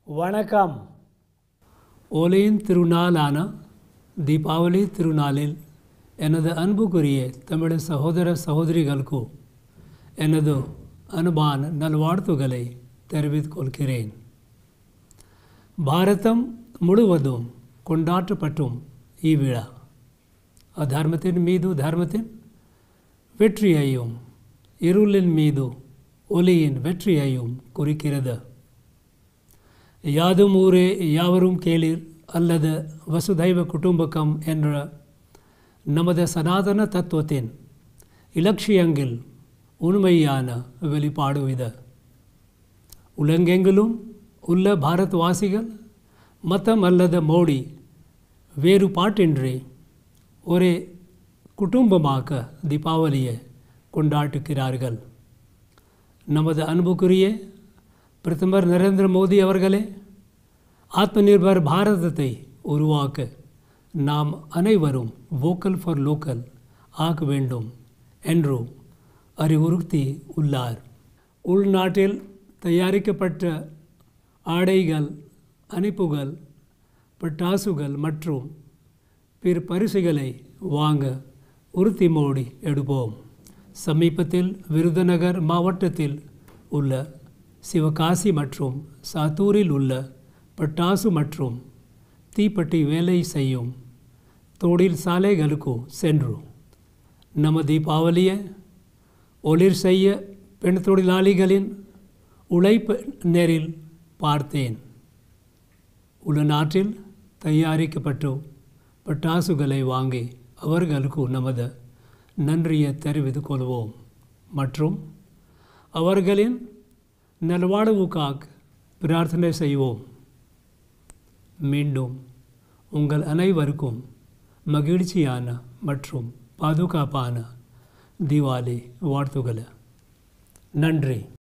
வணக்கம் ஒலியின் திருநாளான தீபாவளி திருநாளில் எனது அன்புக்குரிய தமிழ் சகோதர சகோதரிகளுக்கு எனது அன்பான நல்வாழ்த்துக்களை தெரிவித்துக் கொள்கிறேன் பாரதம் முழுவதும் கொண்டாடப்பட்டும் இவ்விழா அதர்மத்தின் மீது தர்மத்தின் வெற்றியையும் இருளின் மீது ஒளியின் வெற்றியையும் குறிக்கிறது யாதும் ஊரே யாவரும் கேளீர் அல்லது வசுதைவ குடும்பக்கம் என்ற நமது சனாதன தத்துவத்தின் இலட்சியங்கள் உண்மையான வெளிப்பாடு இது உலகெங்கிலும் உள்ள பாரத்வாசிகள் மதம் அல்லது மோடி வேறுபாட்டின்றி ஒரே குடும்பமாக தீபாவளியை கொண்டாடுகிறார்கள் நமது அன்புக்குரிய பிரதமர் நரேந்திர மோடி அவர்களே ஆத்ம நிர்பர் பாரதத்தை உருவாக்க நாம் அனைவரும் வோக்கல் ஃபார் லோக்கல் ஆக வேண்டும் என்று அறிவுறுத்தி உள்ளார் உள்நாட்டில் தயாரிக்கப்பட்ட ஆடைகள் அணிப்புகள் பட்டாசுகள் மற்றும் பிற பரிசுகளை வாங்க உறுதிமொழி எடுப்போம் சமீபத்தில் விருதுநகர் மாவட்டத்தில் உள்ள சிவகாசி மற்றும் சாத்தூரில் உள்ள பட்டாசு மற்றும் தீப்பெட்டி வேலை செய்யும் தொழில் சாலைகளுக்கு சென்று நம்ம தீபாவளியை ஒளிர் செய்ய பெண் தொழிலாளிகளின் உழைப்பு நேரில் பார்த்தேன் உள்நாட்டில் தயாரிக்கப்பட்ட பட்டாசுகளை வாங்கி அவர்களுக்கு நமது நன்றியை தெரிவித்துக் கொள்வோம் மற்றும் அவர்களின் நல்வாழ்வுக்காக பிரார்த்தனை செய்வோம் மீண்டும் உங்கள் அனைவருக்கும் மகிழ்ச்சியான மற்றும் பாதுகாப்பான தீபாவளி வாழ்த்துக்களை நன்றி